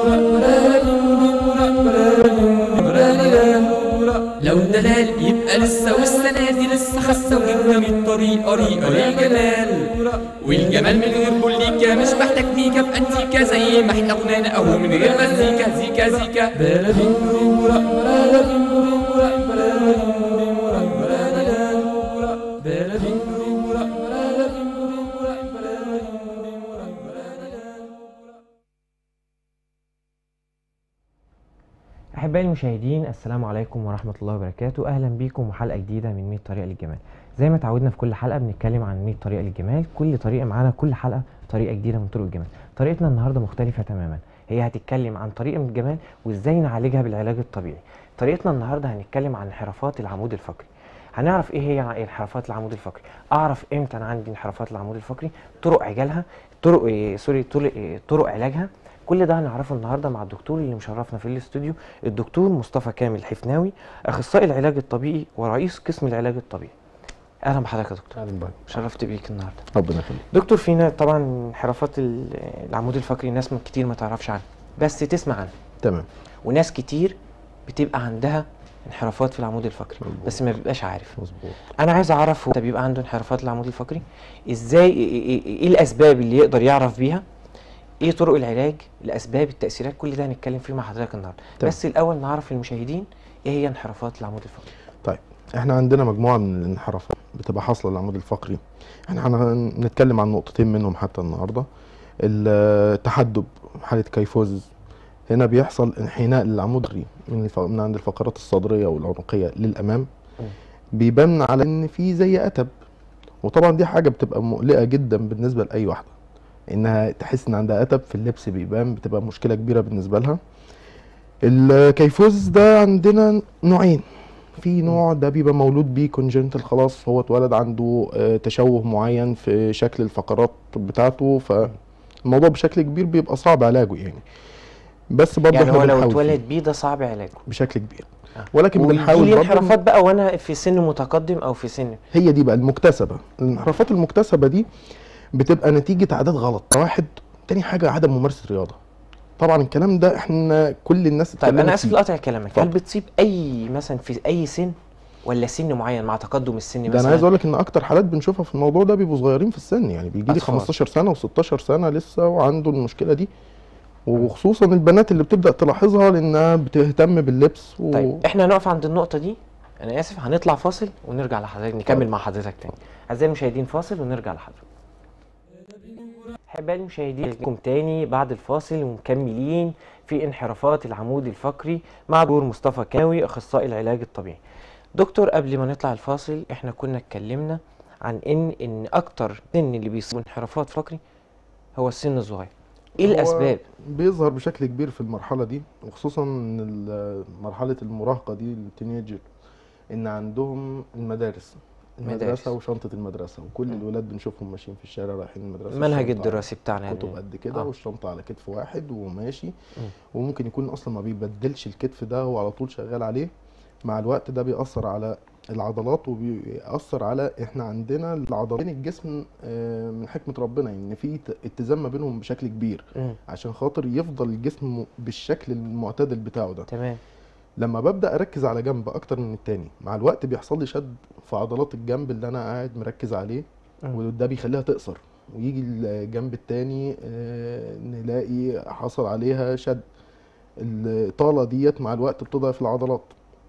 لو دلال يبقى لسه والسنة دي لسه خاسة وجبنا من طريقة ريقة للجمال والجمال من غير بوليكا مش محتاج تيكا بأنتيكا زي ما احنا غنانا اهو من غير مزيكا زيكا زيكا أحبائي المشاهدين السلام عليكم ورحمة الله وبركاته أهلا بيكم وحلقة جديدة من 100 طريقة للجمال زي ما تعودنا في كل حلقة بنتكلم عن 100 طريقة للجمال كل طريقة معانا كل حلقة طريقة جديدة من طرق الجمال طريقتنا النهاردة مختلفة تماما هي هتتكلم عن طريقة من الجمال وإزاي نعالجها بالعلاج الطبيعي طريقتنا النهاردة هنتكلم عن انحرافات العمود الفقري هنعرف ايه هي انحرافات العمود الفقري اعرف امتى انا عندي انحرافات العمود الفقري طرق علاجها طرق إيه سوري طرق, إيه طرق علاجها كل ده هنعرفه النهارده مع الدكتور اللي مشرفنا في الاستوديو الدكتور مصطفى كامل حفناوي اخصائي العلاج الطبيعي ورئيس قسم العلاج الطبيعي اهلا بحضرتك يا دكتور اهلا بك شرفت بيك النهارده ربنا يخليك دكتور فينا طبعا انحرافات ال- العمود الفقري ناس من كتير ما تعرفش عنها بس تسمع عنها تمام وناس كتير بتبقى عندها انحرافات في العمود الفقري مظبوط. بس ما بيبقاش عارف مظبوط انا عايز اعرف هو ده بيبقى عنده انحرافات العمود الفقري ازاي ايه, إيه, ايه الاسباب اللي يقدر يعرف بيها ايه طرق العلاج الاسباب التاثيرات كل ده هنتكلم فيه مع حضرتك النهارده تمام. بس الاول نعرف للمشاهدين ايه هي انحرافات العمود الفقري طيب احنا عندنا مجموعه من الانحرافات بتبقى حاصله للعمود الفقري احنا هنتكلم عن نقطتين منهم حتى النهارده التحدب حاله كيفوز هنا بيحصل انحناء للعمود الفقري من الف- من عند الفقرات الصدريه والعنقيه للامام م. بيبان على ان في زي اتب وطبعا دي حاجه بتبقى مقلقه جدا بالنسبه لاي واحده انها تحس ان عندها اتب في اللبس بيبان بتبقى مشكله كبيره بالنسبه لها الكيفوز ده عندنا نوعين في نوع ده بيبقى مولود بيه كونجنتال خلاص هو اتولد عنده آه، تشوه معين في شكل الفقرات بتاعته فالموضوع بشكل كبير بيبقى صعب علاجه يعني بس برضه يعني احنا هو لو بنحاول اتولد فيه بيه ده صعب علاجه بشكل كبير آه. ولكن بنحاول ويجي لي برضه انحرافات بقى وانا في سن متقدم او في سن هي دي بقى المكتسبه الانحرافات المكتسبه دي بتبقى نتيجه عادات غلط ده واحد تاني حاجه عدم ممارسه رياضه طبعا الكلام ده احنا كل الناس طيب انا اتكلمت اسف فيه. لقطع كلامك هل اتفضل. بتصيب اي مثلا في اي سن ولا سن معين مع تقدم السن ده مثلا انا عايز اقول لك ان اكتر حالات بنشوفها في الموضوع ده بيبقوا صغيرين في السن يعني بيجي لي أطفال. 15 سنه و16 سنه لسه وعنده المشكله دي وخصوصا البنات اللي بتبدا تلاحظها لانها بتهتم باللبس و... طيب احنا هنقف عند النقطة دي انا اسف هنطلع فاصل ونرجع لحضرتك نكمل طيب. مع حضرتك تاني اعزائي المشاهدين فاصل ونرجع لحضرتك احبائي المشاهدين لكم تاني بعد الفاصل ومكملين في انحرافات العمود الفقري مع دكتور مصطفى كاوي اخصائي العلاج الطبيعي دكتور قبل ما نطلع الفاصل احنا كنا اتكلمنا عن ان ان اكتر سن اللي بيصيب انحرافات فقري هو السن الصغير ايه هو الاسباب بيظهر بشكل كبير في المرحله دي وخصوصا ان ال- مرحله المراهقه دي التينيجر ان عندهم المدارس المدارس. المدرسه وشنطه المدرسه وكل مم. الولاد بنشوفهم ماشيين في الشارع رايحين المدرسه المنهج الشنطة الدراسي بتاعنا كتب يعني. قد كده آه. والشنطه على كتف واحد وماشي وممكن يكون اصلا ما بيبدلش الكتف ده هو على طول شغال عليه مع الوقت ده بيأثر على العضلات وبيأثر على احنا عندنا العضلين الجسم آه، من حكمة ربنا ان في ت- اتزان ما بينهم بشكل كبير مم. عشان خاطر يفضل الجسم م- بالشكل المعتدل بتاعه ده تمام لما ببدأ اركز على جنب اكتر من التاني مع الوقت بيحصل لي شد في عضلات الجنب اللي انا قاعد مركز عليه مم. وده بيخليها تقصر ويجي الجنب التاني آه، نلاقي حصل عليها شد الإطالة ديت مع الوقت بتضعف العضلات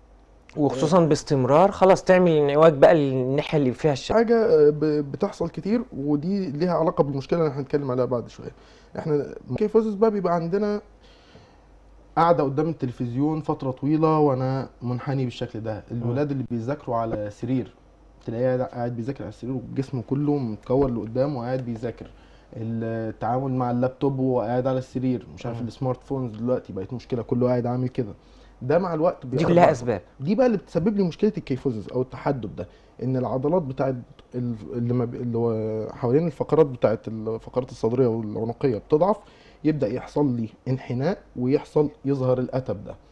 وخصوصا باستمرار خلاص تعمل انعواج بقى للناحيه اللي فيها الشد حاجة آه، ب- بتحصل كتير ودي ليها علاقة بالمشكلة اللي احنا هنتكلم عليها بعد شوية احنا كيفوزس بقى بيبقى عندنا قاعدة قدام التلفزيون فترة طويلة وانا منحني بالشكل ده الولاد اللي بيذاكروا على سرير تلاقيه قاعد بيذاكر على السرير وجسمه كله متكور لقدام وقاعد بيذاكر التعامل مع اللابتوب وهو قاعد على السرير مش عارف مم. السمارت فونز دلوقتي بقت مشكلة كله قاعد عامل كده ده مع الوقت دي بيأثر كلها على- اسباب دي بقى اللي بتسبب لي مشكله الكيفوزس او التحدب ده ان العضلات بتاعت ال- اللي, ما ب... اللي هو حوالين الفقرات بتاعت الفقرات الصدريه والعنقيه بتضعف يبدا يحصل لي انحناء ويحصل يظهر الاتب ده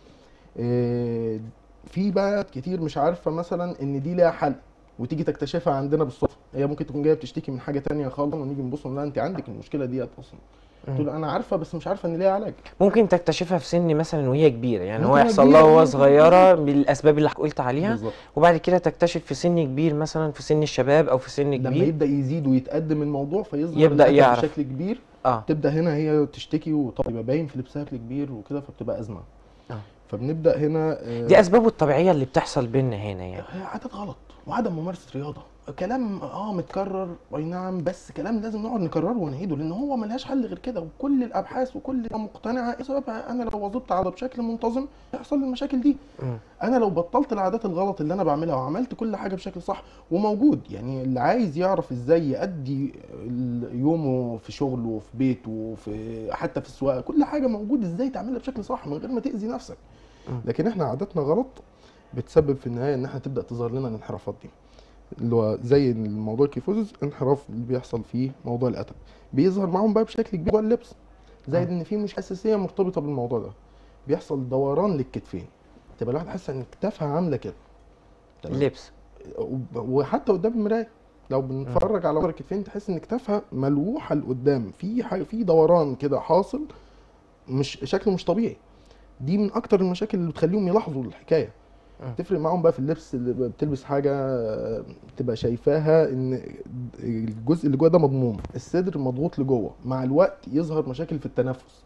إيه، في بقى كتير مش عارفه مثلا ان دي ليها حل وتيجي تكتشفها عندنا بالصدفه هي ممكن تكون جايه بتشتكي من حاجه تانية خالص ونيجي نبص لا انت عندك المشكله ديت اصلا قلت له انا عارفه بس مش عارفه ان ليها علاج ممكن تكتشفها في سن مثلا وهي كبيره يعني هو ممكن يحصل كبيرة، لها وهو ممكن صغيره بالاسباب اللي قلت عليها بالظبط وبعد كده تكتشف في سن كبير مثلا في سن الشباب او في سن لما كبير يبدا يزيد ويتقدم الموضوع فيظهر يبدأ الأتب يعرف. بشكل كبير اه تبدا هنا هي تشتكي وطبعا يبقى باين في لبسها بشكل كبير وكده فبتبقى ازمه آه. فبنبدا هنا آه، دي اسبابه الطبيعيه اللي بتحصل بينا هنا يعني هي عادات غلط وعدم ممارسه رياضه كلام اه متكرر اي نعم بس كلام لازم نقعد نكرره ونعيده لان هو ملهاش حل غير كده وكل الابحاث وكل مقتنعه ايه سببها انا لو واظبت على بشكل منتظم هيحصل لي المشاكل دي مم. انا لو بطلت العادات الغلط اللي انا بعملها وعملت كل حاجه بشكل صح وموجود يعني اللي عايز يعرف ازاي يأدي ال- يومه في شغله وفي بيته وفي حتى في السواقه كل حاجه موجود ازاي تعملها بشكل صح من غير ما تأذي نفسك مم. لكن احنا عاداتنا غلط بتسبب في النهايه ان احنا تبدا تظهر لنا الانحرافات دي اللي هو زي الموضوع الكيفوزز انحراف اللي بيحصل فيه موضوع الاتب بيظهر معاهم بقى بشكل كبير موضوع اللبس زائد ان في مش حساسيه مرتبطه بالموضوع ده بيحصل دوران للكتفين تبقى الواحد حاسه ان كتافها عامله كده تمام؟ اللبس وب- وحتى قدام المرايه لو بنتفرج على ظهر الكتفين تحس ان كتافها ملوحه لقدام في حاجه في دوران كده حاصل مش شكله مش طبيعي دي من اكتر المشاكل اللي بتخليهم يلاحظوا الحكايه مم. تفرق معاهم بقى في اللبس اللي بتلبس حاجه آه، تبقى شايفاها ان الجزء اللي جوه ده مضموم الصدر مضغوط لجوه مع الوقت يظهر مشاكل في التنفس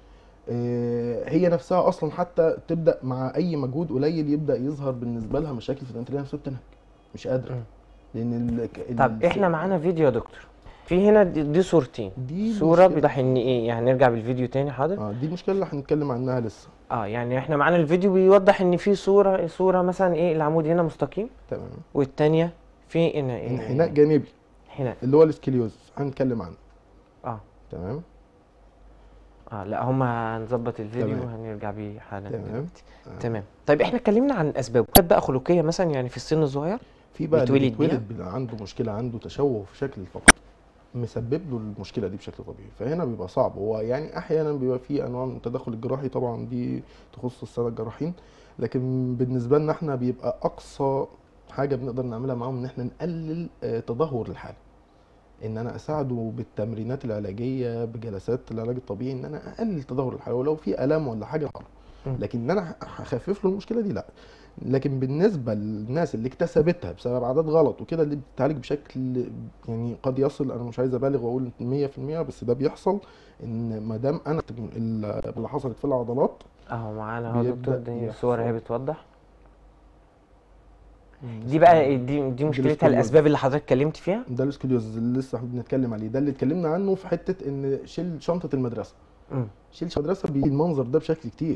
آه، هي نفسها اصلا حتى تبدا مع اي مجهود قليل يبدا يظهر بالنسبه لها مشاكل في الانتريه نفسها بتنهك مش قادره مم. لان ال... ال- طب احنا معانا فيديو يا دكتور في هنا دي, دي صورتين دي صوره المشكلة. بتوضح ان ايه يعني نرجع بالفيديو تاني حاضر اه دي المشكله اللي هنتكلم عنها لسه اه يعني احنا معانا الفيديو بيوضح ان في صوره صوره مثلا ايه العمود هنا مستقيم تمام والتانيه في ان إيه انحناء جانبي انحناء اللي هو الاسكليوز هنتكلم عنه اه تمام اه لا هما هنظبط الفيديو تمام. وهنرجع بيه حالا تمام. دلوقتي آه. تمام طيب احنا اتكلمنا عن اسباب بقى خلقيه مثلا يعني في السن الصغير في بقى اللي بيتولد بيها؟ بيتولد بيبقى عنده مشكله عنده تشوه في شكل الفقر مسبب له المشكله دي بشكل طبيعي فهنا بيبقى صعب هو يعني احيانا بيبقى في انواع من التدخل الجراحي طبعا دي تخص الساده الجراحين لكن بالنسبه لنا احنا بيبقى اقصى حاجه بنقدر نعملها معاهم ان احنا نقلل آه، تدهور الحاله ان انا اساعده بالتمرينات العلاجيه بجلسات العلاج الطبيعي ان انا اقلل تدهور الحاله ولو في الام ولا حاجه حرام. مم. لكن ان انا هخفف له المشكله دي لا لكن بالنسبه للناس اللي اكتسبتها بسبب عادات غلط وكده اللي بتتعالج بشكل يعني قد يصل انا مش عايز ابالغ واقول 100% بس ده بيحصل ان ما دام انا اللي حصلت في العضلات اهو معانا اهو بيبدأ دكتور دي يحصل. الصور اهي بتوضح دي بقى دي دي مشكلتها الاسكليوز. الاسباب اللي حضرتك اتكلمت فيها ده الاسكليوز اللي لسه بنتكلم عليه ده اللي اتكلمنا عنه في حته ان شيل شنطه المدرسه مم. شيل المدرسه بيجي المنظر ده بشكل كتير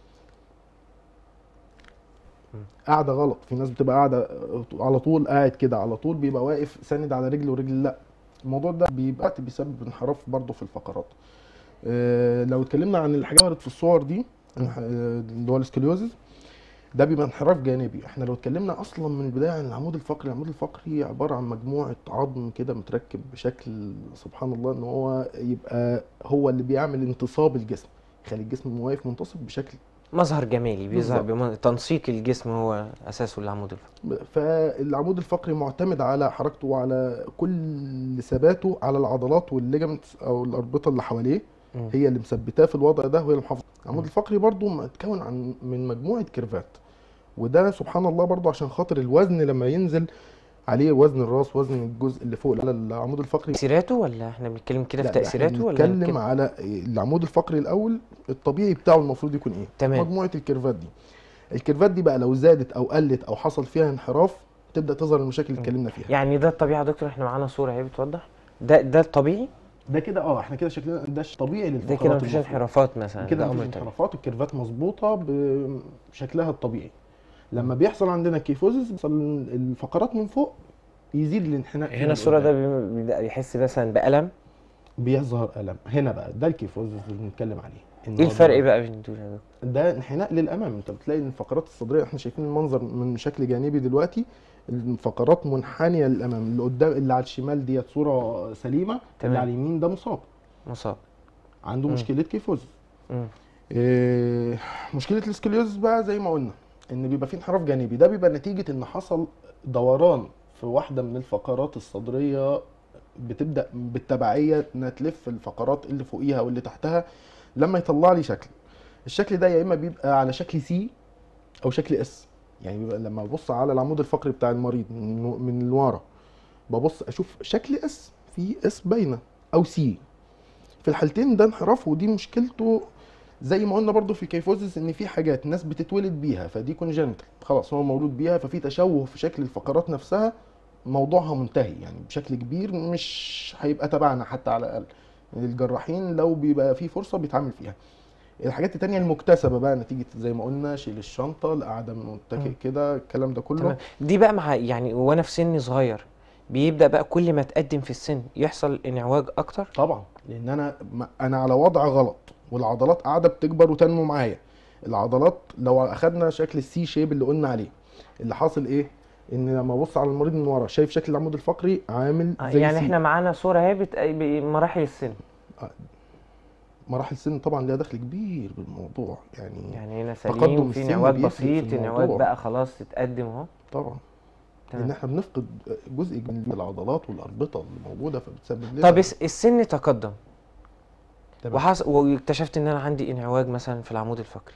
قاعده غلط في ناس بتبقى قاعده على طول قاعد كده على طول بيبقى واقف ساند على رجل ورجل لا الموضوع ده بيبقى بيسبب انحراف برضه في الفقرات آه، لو اتكلمنا عن الحاجات اللي ظهرت في الصور دي انح- آه، اللي هو السكليوزز ده بيبقى انحراف جانبي احنا لو اتكلمنا اصلا من البدايه عن العمود الفقري العمود الفقري عباره عن مجموعه عظم كده متركب بشكل سبحان الله ان هو يبقى هو اللي بيعمل انتصاب الجسم يخلي الجسم واقف منتصب بشكل مظهر جمالي بيظهر بالظبط. بمن... تنسيق الجسم هو اساسه العمود الفقري فالعمود الفقري معتمد على حركته وعلى كل ثباته على العضلات والليجمنتس او الاربطه اللي حواليه مم. هي اللي مثبتاه في الوضع ده وهي اللي محافظه العمود الفقري برضو متكون عن من مجموعه كيرفات وده سبحان الله برضو عشان خاطر الوزن لما ينزل عليه وزن الراس وزن الجزء اللي فوق على العمود الفقري تأثيراته ولا احنا بنتكلم كده في لا، ده احنا تأثيراته ولا بنتكلم بنتكلم- على العمود الفقري الاول الطبيعي بتاعه المفروض يكون ايه تمام. مجموعه الكيرفات دي الكيرفات دي بقى لو زادت او قلت او حصل فيها انحراف تبدا تظهر المشاكل اللي اتكلمنا فيها يعني ده الطبيعي يا دكتور احنا معانا صورة اهي بتوضح ده ده الطبيعي ده كده اه احنا كده شكلنا ده طبيعي ده للفقرات كده مفيش المفروض. انحرافات مثلا كده ده مفيش امر طبيعي انحرافات الكيرفات مظبوطه بشكلها الطبيعي لما بيحصل عندنا كيفوزس بيحصل الفقرات من فوق يزيد الانحناء فيها هنا الصورة ده لقدام. بي- بيبدأ يحس مثلا بألم بيظهر الم هنا بقى ده الكيفوزس اللي بنتكلم عليه إن ايه هو الفرق ده- بقى بين دول يا دكتور؟ ده انحناء للامام انت بتلاقي الفقرات الصدريه احنا شايفين المنظر من شكل جانبي دلوقتي الفقرات منحنيه للامام اللي قدام اللي على الشمال ديت صوره سليمه تمام. اللي على اليمين ده مصاب مصاب عنده مم. مشكله كيفوز مم. إيه مشكله السكليوز بقى زي ما قلنا ان بيبقى فيه انحراف جانبي ده بيبقى نتيجه ان حصل دوران في واحده من الفقرات الصدريه بتبدا بالتبعيه انها تلف الفقرات اللي فوقيها واللي تحتها لما يطلع لي شكل الشكل ده يا اما بيبقى على شكل سي او شكل اس يعني بيبقى لما ببص على العمود الفقري بتاع المريض من من ورا ببص اشوف شكل اس في اس باينه او سي في الحالتين ده انحراف ودي مشكلته زي ما قلنا برضو في الكيفوزيس ان في حاجات ناس بتتولد بيها فدي كونجنتال خلاص هو مولود بيها ففي تشوه في شكل الفقرات نفسها موضوعها منتهي يعني بشكل كبير مش هيبقى تبعنا حتى على الاقل الجراحين لو بيبقى في فرصه بيتعامل فيها الحاجات التانية المكتسبة بقى نتيجة زي ما قلنا شيل الشنطة القعدة متكئ مم. كده الكلام ده كله تمام دي بقى مع يعني وانا في سن صغير بيبدا بقى كل ما اتقدم في السن يحصل انعواج اكتر طبعا لان انا ما- انا على وضع غلط والعضلات قاعده بتكبر وتنمو معايا العضلات لو اخدنا شكل السي شيب اللي قلنا عليه اللي حاصل ايه ان لما ابص على المريض من ورا شايف شكل العمود الفقري عامل آه، زي يعني سي. احنا معانا صوره اهي بت- بمراحل السن مراحل السن طبعا ليها دخل كبير بالموضوع يعني, يعني هنا تقدم سليم في السن انعواج بيفرق في بسيط انعواج الموضوع. بقى خلاص اتقدم اهو طبعا لان تمام احنا بنفقد جزء من العضلات والاربطه اللي موجوده فبتسبب لنا طب الس- السن تقدم تمام. وحص... واكتشفت ان انا عندي انعواج مثلا في العمود الفقري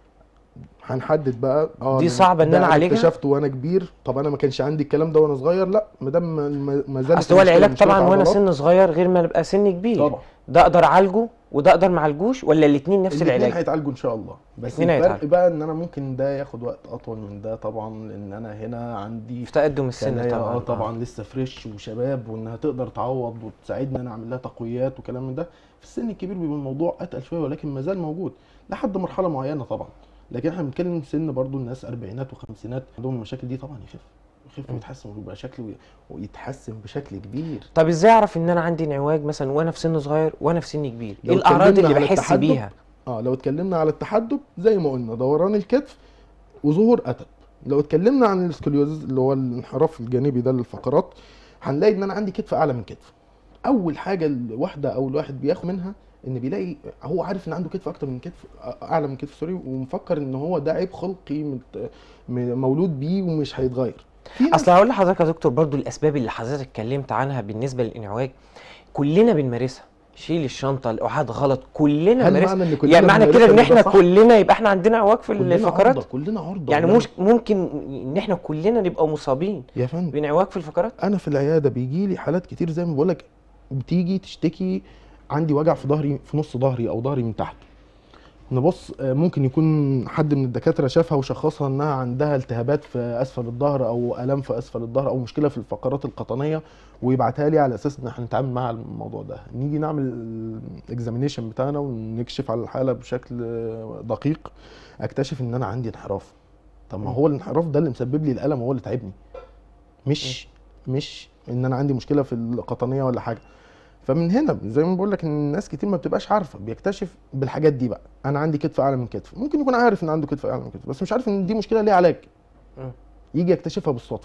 هنحدد بقى اه دي لأن صعبة إن ده أنا أعالجها؟ اكتشفته وانا كبير طب انا ما كانش عندي الكلام ده وانا صغير لا ما دام ما- ما زالت اصل هو المشكلة العلاج مشكلة طبعا وانا عضلات، سن صغير غير ما ابقى سن كبير طبعا ده اقدر اعالجه وده اقدر ما اعالجوش ولا الاثنين نفس الاثنين العلاج هيتعالجوا ان شاء الله بس الاتنين الفرق هيتعالجوا. بقى ان انا ممكن ده ياخد وقت اطول من ده طبعا لان انا هنا عندي في تقدم السن خلايا طبعا اه طبعا لسه فريش وشباب وانها تقدر تعوض وتساعدني ان انا اعمل لها تقويات وكلام من ده في السن الكبير بيبقى الموضوع اتقل شويه ولكن ما زال موجود لحد مرحله معينه طبعا لكن احنا بنتكلم سن برضو الناس اربعينات وخمسينات عندهم المشاكل دي طبعا يخف يخف م. ويتحسن ويبقى شكله ويتحسن بشكل كبير طب ازاي اعرف ان انا عندي انعواج مثلا وانا في سن صغير وانا في سن كبير لو ايه الاعراض اتكلمنا اللي على بحس التحدب، بيها اه لو اتكلمنا على التحدب زي ما قلنا دوران الكتف وظهور اتب لو اتكلمنا عن السكوليوزز اللي هو الانحراف الجانبي ده للفقرات هنلاقي ان انا عندي كتف اعلى من كتف اول حاجه الواحده او الواحد بياخد منها ان بيلاقي هو عارف ان عنده كتف اكتر من كتف اعلى من كتف سوري ومفكر ان هو ده عيب خلقي مت- م- مولود بيه ومش هيتغير في ناس- اصل هقول لحضرتك يا دكتور برضو الاسباب اللي حضرتك اتكلمت عنها بالنسبه للانعواج كلنا بنمارسها شيل الشنطه القعاد غلط كلنا هل بنمارسها معنى ان كلنا يعني معنى كده بنمارسها ان ده احنا صح؟ كلنا يبقى احنا عندنا عواج في كلنا الفقرات عرضة كلنا عرضه يعني لا. مش ممكن ان احنا كلنا نبقى مصابين يا فندم بانعواج في الفقرات انا في العياده بيجي لي حالات كتير زي ما بقول لك بتيجي تشتكي عندي وجع في ظهري في نص ظهري او ظهري من تحت نبص آه، ممكن يكون حد من الدكاتره شافها وشخصها انها عندها التهابات في اسفل الظهر او الام في اسفل الظهر او مشكله في الفقرات القطنيه ويبعتها لي على اساس ان احنا نتعامل مع الموضوع ده نيجي نعمل الاكزامينيشن بتاعنا ونكشف على الحاله بشكل آه، دقيق اكتشف ان انا عندي انحراف طب ما مم. هو الانحراف ده اللي مسبب لي الالم هو اللي تعبني مش مش ان انا عندي مشكله في القطنيه ولا حاجه فمن هنا زي ما بقول لك ان الناس كتير ما بتبقاش عارفه بيكتشف بالحاجات دي بقى انا عندي كتف اعلى من كتف ممكن يكون عارف ان عنده كتف اعلى من كتف بس مش عارف ان دي مشكله ليها علاج مم. يجي يكتشفها بالصدفه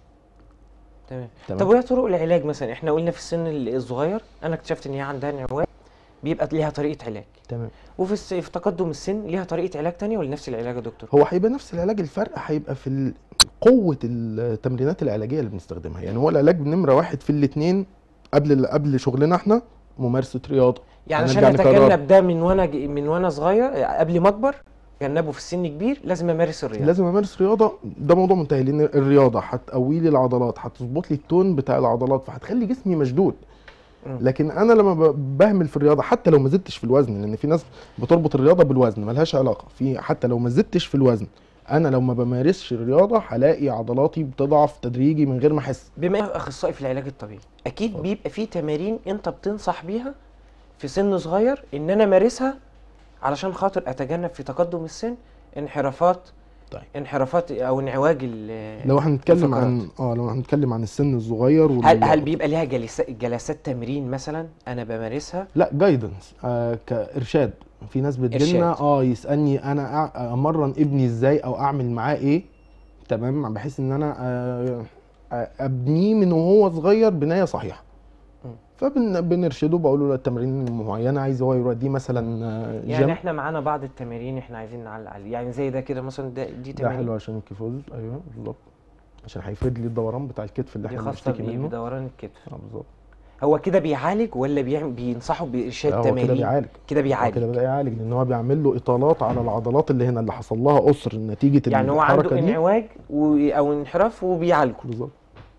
تمام تمام. طب وايه طرق العلاج مثلا احنا قلنا في السن الصغير انا اكتشفت ان هي عندها انعواج بيبقى ليها طريقه علاج تمام وفي الس... في تقدم السن ليها طريقه علاج تانية ولا نفس العلاج يا دكتور هو هيبقى نفس العلاج الفرق هيبقى في ال- قوه التمرينات العلاجيه اللي بنستخدمها يعني هو العلاج نمره واحد في الاثنين قبل قبل شغلنا احنا ممارسه رياضه يعني هنرجع عشان نكررها. اتجنب ده من وانا ج... من وانا صغير قبل ما اكبر اتجنبه في السن كبير لازم امارس الرياضه لازم امارس رياضه ده موضوع منتهي لان الرياضه هتقوي لي العضلات هتظبط لي التون بتاع العضلات فهتخلي جسمي مشدود مم. لكن انا لما ب- بهمل في الرياضه حتى لو ما زدتش في الوزن لان في ناس بتربط الرياضه بالوزن ملهاش علاقه في حتى لو ما زدتش في الوزن انا لو ما بمارسش الرياضه هلاقي عضلاتي بتضعف تدريجي من غير ما احس بما انك اخصائي في العلاج الطبيعي اكيد اتفضل. بيبقى في تمارين انت بتنصح بيها في سن صغير ان انا امارسها علشان خاطر اتجنب في تقدم السن انحرافات طيب. انحرافات او انعواج ال- لو هنتكلم الفقرات. عن اه لو هنتكلم عن السن الصغير وال... هل هل بيبقى ليها جلسات جلسات تمرين مثلا انا بمارسها لا جايدنس آه كارشاد في ناس بتجيلنا إرشاد. اه يسالني انا أع- امرن ابني ازاي او اعمل معاه ايه تمام بحيث ان انا آه آه، ابنيه من وهو صغير بنايه صحيحه م. فبنرشده بقول له التمارين المعينه عايز هو يوديه مثلا آه، يعني جيم احنا معانا بعض التمارين احنا عايزين نعلق عليه يعني زي ده كده مثلا ده دي ده حلو تمارين عشان الكيفوز ايوه بالظبط عشان هيفرد لي الدوران بتاع الكتف اللي دي احنا خاصه بنشتكي بايه منه بدوران الكتف اه بالظبط هو كده بيعالج ولا بيعمل بينصحه بارشاد هو كده تمارين بيعالج كده هو بيعالج كده بدا يعالج لان هو بيعمل له اطالات على العضلات اللي هنا اللي حصل لها قصر نتيجه يعني هو الحركه عنده دي انعواج و... او انحراف وبيعالجه بالظبط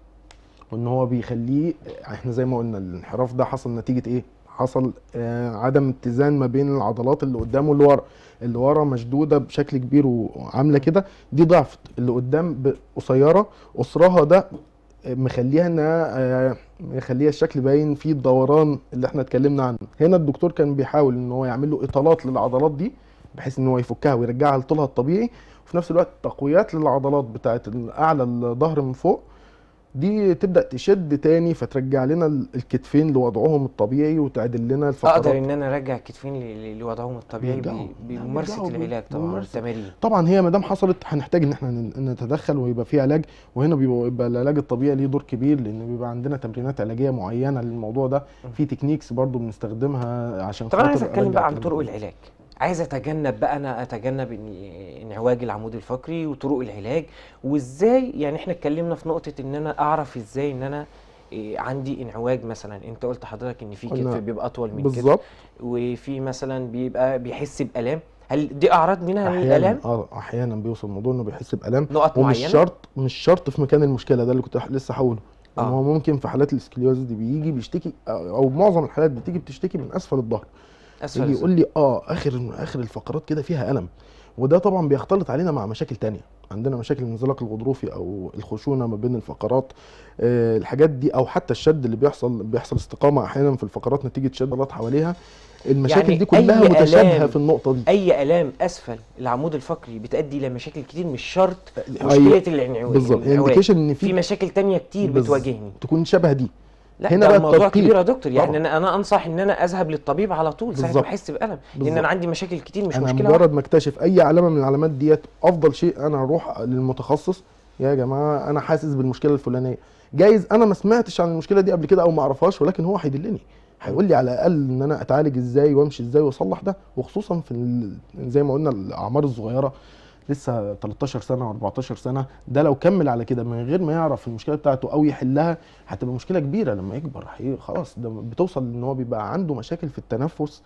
وان هو بيخليه احنا زي ما قلنا الانحراف ده حصل نتيجه ايه حصل آه عدم اتزان ما بين العضلات اللي قدام واللي ورا اللي ورا مشدوده بشكل كبير وعامله كده دي ضعفت اللي قدام ب- قصيره قصرها ده مخليها انها آه، مخليها الشكل باين فيه الدوران اللي احنا اتكلمنا عنه هنا الدكتور كان بيحاول ان هو يعمل له اطالات للعضلات دي بحيث ان هو يفكها ويرجعها لطولها الطبيعي وفي نفس الوقت تقويات للعضلات بتاعت اعلى الظهر من فوق دي تبدا تشد تاني فترجع لنا ال- الكتفين لوضعهم الطبيعي وتعدل لنا الفقرات اقدر ان انا ارجع كتفين ل- ل- لوضعهم الطبيعي بيرجعوا. ب- بممارسه بيرجعوا العلاج طبعا بممارسة. والتمارين طبعا هي ما دام حصلت هنحتاج ان احنا ن- نتدخل ويبقى في علاج وهنا بيبقى بيبقى العلاج الطبيعي ليه دور كبير لان بيبقى عندنا تمرينات علاجيه معينه للموضوع ده في تكنيكس برضو بنستخدمها عشان طب انا عايز خاطر اتكلم أرجع بقى عن الكلام طرق ده. العلاج عايز اتجنب بقى انا اتجنب إن- انعواج العمود الفقري وطرق العلاج وازاي يعني احنا اتكلمنا في نقطه ان انا اعرف ازاي ان انا إيه، عندي انعواج مثلا انت قلت حضرتك ان في قلنا كتف بيبقى اطول من كده بالظبط وفي مثلا بيبقى بيحس بالام هل دي اعراض منها من احيانا الالام اه احيانا بيوصل الموضوع انه بيحس بالام نقط ومش معينه شرط مش شرط في مكان المشكله ده اللي كنت لسه هقوله ان آه. هو ممكن في حالات الاسكليوز دي بيجي بيشتكي او أو معظم الحالات بتيجي بتشتكي من اسفل الظهر اسفل يجي الظهر. يقول لي اه اخر اخر الفقرات كده فيها الم وده طبعا بيختلط علينا مع مشاكل تانية عندنا مشاكل الانزلاق الغضروفي او الخشونه ما بين الفقرات آه الحاجات دي او حتى الشد اللي بيحصل بيحصل استقامه احيانا في الفقرات نتيجه شد العضلات حواليها المشاكل يعني دي كلها أي متشابهه آلام في النقطه دي اي الام اسفل العمود الفقري بتؤدي الى مشاكل كتير مش شرط أي- مشكله الانعواج بالظبط الانعواج. انديكيشن ان في في مشاكل تانية كتير بز- بتواجهني تكون شبه دي لا هنا ده بقى الموضوع التدقيق. كبير يا دكتور يعني طبعا. انا انا انصح ان انا اذهب للطبيب على طول ساعه ما بالظبط. احس بالم لان بالظبط. انا عندي مشاكل كتير مش انا مشكله مجرد واحدة. ما اكتشف اي علامه من العلامات ديت افضل شيء انا اروح للمتخصص يا جماعه انا حاسس بالمشكله الفلانيه جايز انا ما سمعتش عن المشكله دي قبل كده او ما اعرفهاش ولكن هو هيدلني هيقول لي على الاقل ان انا اتعالج ازاي وامشي ازاي واصلح ده وخصوصا في ال- زي ما قلنا الاعمار الصغيره لسه 13 سنه و14 سنه ده لو كمل على كده من غير ما يعرف المشكله بتاعته او يحلها هتبقى مشكله كبيره لما يكبر هي- خلاص ده بتوصل ان هو بيبقى عنده مشاكل في التنفس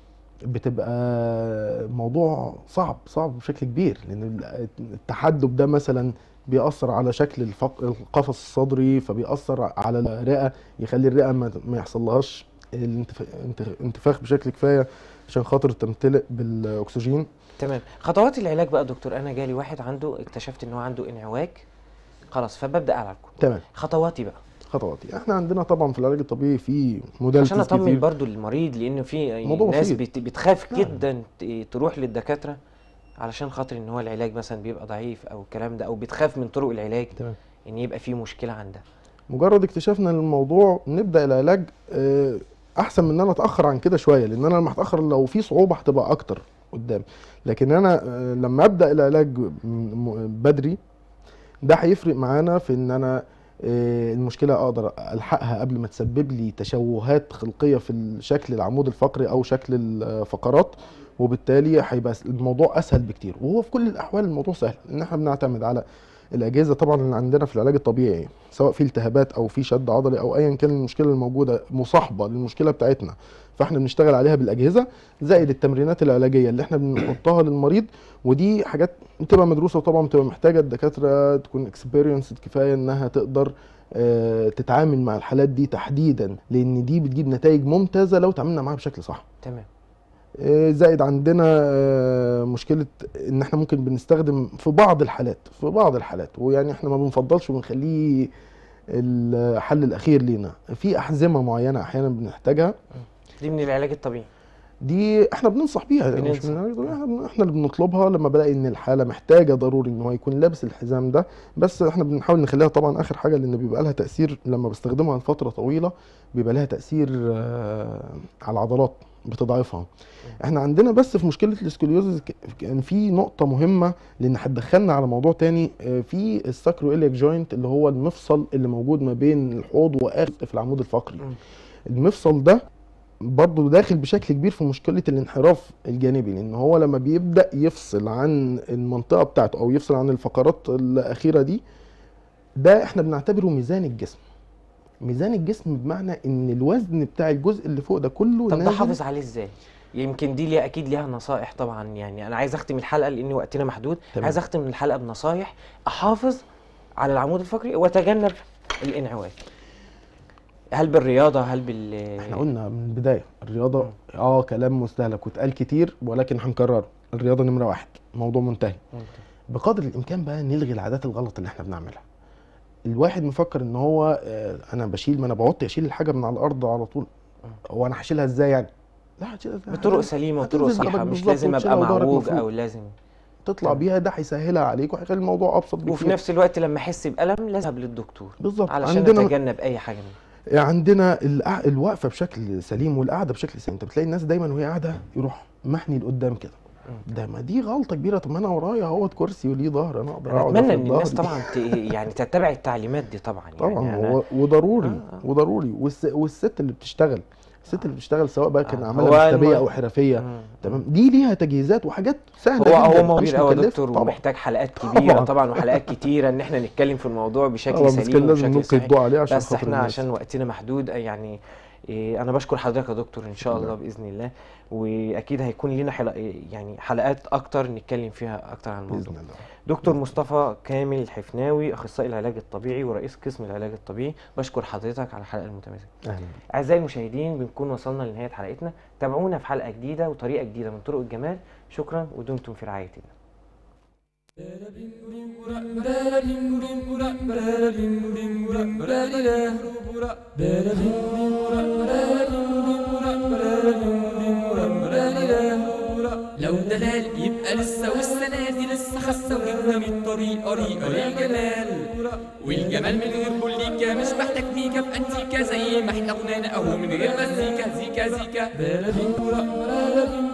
بتبقى موضوع صعب صعب بشكل كبير لان التحدب ده مثلا بيأثر على شكل الفق... القفص الصدري فبيأثر على الرئة يخلي الرئة ما, ما يحصلهاش الانتف... انت- انتفاخ بشكل كفاية عشان خاطر تمتلئ بالأكسجين تمام خطوات العلاج بقى يا دكتور انا جالي واحد عنده اكتشفت ان هو عنده انعواج خلاص فببدا اعالجه تمام خطواتي بقى خطواتي احنا عندنا طبعا في العلاج الطبيعي في موداليتيز عشان اطمن كتير برضو للمريض لانه في موضوع ناس بسيط. بت- بتخاف لا. جدا ت- تروح للدكاتره علشان خاطر ان هو العلاج مثلا بيبقى ضعيف او الكلام ده او بتخاف من طرق العلاج تمام ان يبقى في مشكله عندها مجرد اكتشافنا للموضوع نبدا العلاج آه، احسن من ان انا اتاخر عن كده شويه لان انا لما اتاخر لو في صعوبه هتبقى اكتر قدام لكن انا آه، لما ابدا العلاج م- م- بدري ده هيفرق معانا في ان انا آه، المشكله اقدر الحقها قبل ما تسبب لي تشوهات خلقيه في الشكل العمود الفقري او شكل الفقرات وبالتالي هيبقى الموضوع اسهل بكتير وهو في كل الاحوال الموضوع سهل ان احنا بنعتمد على الاجهزه طبعا اللي عندنا في العلاج الطبيعي سواء في التهابات او في شد عضلي او ايا كان المشكله الموجوده مصاحبه للمشكله بتاعتنا فاحنا بنشتغل عليها بالاجهزه زائد التمرينات العلاجيه اللي احنا بنحطها للمريض ودي حاجات بتبقى مدروسه وطبعا بتبقى محتاجه الدكاتره تكون اكسبيرينس كفايه انها تقدر آه، تتعامل مع الحالات دي تحديدا لان دي بتجيب نتائج ممتازه لو تعاملنا معاها بشكل صح تمام آه، زائد عندنا آه، مشكله ان احنا ممكن بنستخدم في بعض الحالات في بعض الحالات ويعني احنا ما بنفضلش وبنخليه الحل الاخير لينا في احزمه معينه احيانا بنحتاجها دي من العلاج الطبيعي دي احنا بننصح بيها يعني مش بننصح. من احنا احنا اللي بنطلبها لما بلاقي ان الحاله محتاجه ضروري ان هو يكون لابس الحزام ده بس احنا بنحاول نخليها طبعا اخر حاجه لان بيبقى لها تاثير لما بستخدمها لفتره طويله بيبقى لها تاثير آه، على العضلات بتضعفها احنا عندنا بس في مشكله الاسكوليوزز ك- كان في نقطه مهمه لان هتدخلنا على موضوع تاني آه، في الساكرو اليك جوينت اللي هو المفصل اللي موجود ما بين الحوض واخر في العمود الفقري مم. المفصل ده برضه داخل بشكل كبير في مشكله الانحراف الجانبي لان هو لما بيبدا يفصل عن المنطقه بتاعته او يفصل عن الفقرات الاخيره دي ده احنا بنعتبره ميزان الجسم ميزان الجسم بمعنى ان الوزن بتاع الجزء اللي فوق ده كله طب ده نازل- حافظ عليه ازاي يمكن دي ليها اكيد ليها نصائح طبعا يعني انا عايز اختم الحلقه لان وقتنا محدود تمام. عايز اختم الحلقه بنصايح احافظ على العمود الفقري واتجنب الانعواج هل بالرياضه هل بال احنا قلنا من البدايه الرياضه اه كلام مستهلك واتقال كتير ولكن هنكرره الرياضه نمره واحد موضوع منتهي بقدر الامكان بقى نلغي العادات الغلط اللي احنا بنعملها الواحد مفكر ان هو آه، انا بشيل ما انا بوطي اشيل الحاجه من على الارض على طول هو انا هشيلها ازاي يعني لا هشيلها ازاي بطرق سليمه وطرق هتنزل صحيحه جبل مش بالظبط لازم ابقى وتشيلها وضهرك معوج مفروض. او لازم تطلع بيها ده هيسهلها عليك وهيخلي الموضوع ابسط بكتير وفي نفس الوقت لما احس بالم لازم اذهب للدكتور بالظبط علشان عندنا اتجنب اي حاجه منه عندنا القع- الوقفه بشكل سليم والقعده بشكل سليم انت بتلاقي الناس دايما وهي قاعده يروح محني لقدام كده ده ما دي غلطه كبيره طب ما انا ورايا اهوت كرسي وليه ظهر انا اقدر انا اقعد اتمنى أفرد ان الناس ظهري. طبعا ت... يعني تتبع التعليمات دي طبعا يعني طبعا أنا... هو وضروري آه، آه. وضروري والس... والست اللي بتشتغل الست اللي بتشتغل سواء بقى كان آه، اعمالها هو مكتبيه الم- او حرفيه مم. تمام دي ليها تجهيزات وحاجات سهله هو جدا هو مش كبير قوي يا مكلفة. دكتور طبعا ومحتاج حلقات كبيره طبعا. طبعا وحلقات كتيره ان احنا نتكلم في الموضوع بشكل طبعا بس سليم كان لازم وبشكل نلقي صحيح الضوء عليه عشان بس خاطر احنا الناس. عشان وقتنا محدود يعني إيه، انا بشكر حضرتك يا دكتور ان شاء الله باذن الله واكيد هيكون لنا حلق يعني حلقات اكتر نتكلم فيها اكتر عن الموضوع باذن الله دكتور مصطفى كامل الحفناوي اخصائي العلاج الطبيعي ورئيس قسم العلاج الطبيعي بشكر حضرتك على الحلقه المتميزه اهلا بيك. اعزائي المشاهدين بنكون وصلنا لنهايه حلقتنا تابعونا في حلقه جديده وطريقه جديده من طرق الجمال شكرا ودمتم في رعايه لو دلال يبقى لسه والسنة دي لسه خاسة وجبنا من الطريق طريقة للجمال والجمال من غير بوليكا مش محتاج ميكا بأنتيكا زي ما احنا غنانا اهو من غير مزيكا زيكا زيكا